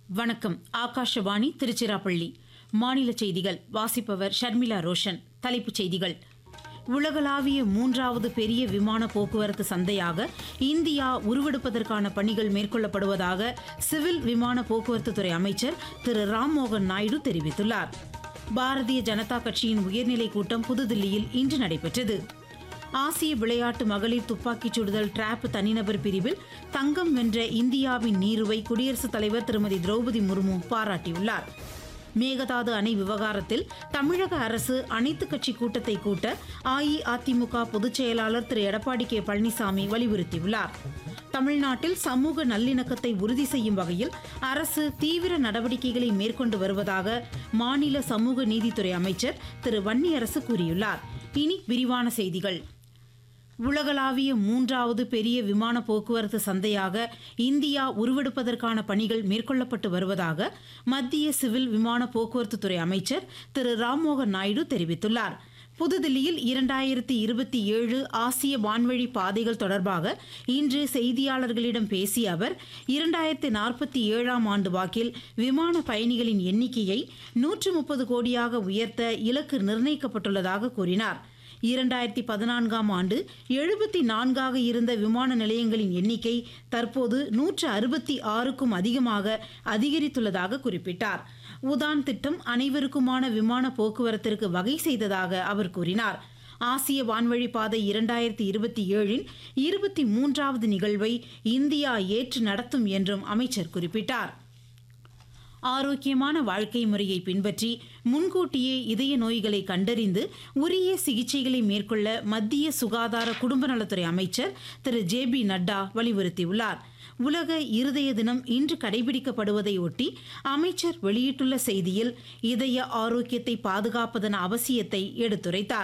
வணக்கம் ஆகாஷவாணி திருச்சிராப்பள்ளி மாநில செய்திகள் வாசிப்பவர் ஷர்மிளா ரோஷன் தலைப்புச் செய்திகள் உலகளாவிய மூன்றாவது பெரிய விமான போக்குவரத்து சந்தையாக இந்தியா உருவெடுப்பதற்கான பணிகள் மேற்கொள்ளப்படுவதாக சிவில் விமான போக்குவரத்து துறை அமைச்சர் திரு ராம்மோகன் நாயுடு தெரிவித்துள்ளார் பாரதிய ஜனதா கட்சியின் உயர்நிலை கூட்டம் புதுதில்லியில் இன்று நடைபெற்றது ஆசிய விளையாட்டு மகளிர் துப்பாக்கிச் சுடுதல் டிராப் தனிநபர் பிரிவில் தங்கம் வென்ற இந்தியாவின் நீருவை குடியரசுத் தலைவர் திருமதி திரௌபதி முர்மு பாராட்டியுள்ளார் மேகதாது அணை விவகாரத்தில் தமிழக அரசு அனைத்துக் கட்சி கூட்டத்தை கூட்ட அஇஅதிமுக பொதுச் செயலாளர் திரு எடப்பாடி கே பழனிசாமி வலியுறுத்தியுள்ளார் தமிழ்நாட்டில் சமூக நல்லிணக்கத்தை உறுதி செய்யும் வகையில் அரசு தீவிர நடவடிக்கைகளை மேற்கொண்டு வருவதாக மாநில சமூக நீதித்துறை அமைச்சர் திரு வன்னியரசு கூறியுள்ளார் இனி விரிவான செய்திகள் உலகளாவிய மூன்றாவது பெரிய விமான போக்குவரத்து சந்தையாக இந்தியா உருவெடுப்பதற்கான பணிகள் மேற்கொள்ளப்பட்டு வருவதாக மத்திய சிவில் விமான போக்குவரத்து துறை அமைச்சர் திரு ராம்மோகன் நாயுடு தெரிவித்துள்ளார் புதுதில்லியில் இரண்டாயிரத்தி இருபத்தி ஏழு ஆசிய வான்வழி பாதைகள் தொடர்பாக இன்று செய்தியாளர்களிடம் பேசிய அவர் இரண்டாயிரத்தி நாற்பத்தி ஏழாம் ஆண்டு வாக்கில் விமான பயணிகளின் எண்ணிக்கையை நூற்று முப்பது கோடியாக உயர்த்த இலக்கு நிர்ணயிக்கப்பட்டுள்ளதாக கூறினார் இரண்டாயிரத்தி பதினான்காம் ஆண்டு எழுபத்தி நான்காக இருந்த விமான நிலையங்களின் எண்ணிக்கை தற்போது நூற்று அறுபத்தி ஆறுக்கும் அதிகமாக அதிகரித்துள்ளதாக குறிப்பிட்டார் உதான் திட்டம் அனைவருக்குமான விமான போக்குவரத்திற்கு வகை செய்ததாக அவர் கூறினார் ஆசிய வான்வழி பாதை இரண்டாயிரத்தி இருபத்தி ஏழின் இருபத்தி மூன்றாவது நிகழ்வை இந்தியா ஏற்று நடத்தும் என்றும் அமைச்சர் குறிப்பிட்டார் ஆரோக்கியமான வாழ்க்கை முறையை பின்பற்றி முன்கூட்டியே இதய நோய்களை கண்டறிந்து உரிய சிகிச்சைகளை மேற்கொள்ள மத்திய சுகாதார குடும்ப நலத்துறை அமைச்சர் திரு ஜே பி நட்டா வலியுறுத்தியுள்ளார் உலக இருதய தினம் இன்று கடைபிடிக்கப்படுவதை ஒட்டி அமைச்சர் வெளியிட்டுள்ள செய்தியில் இதய ஆரோக்கியத்தை பாதுகாப்பதன் அவசியத்தை எடுத்துரைத்தார்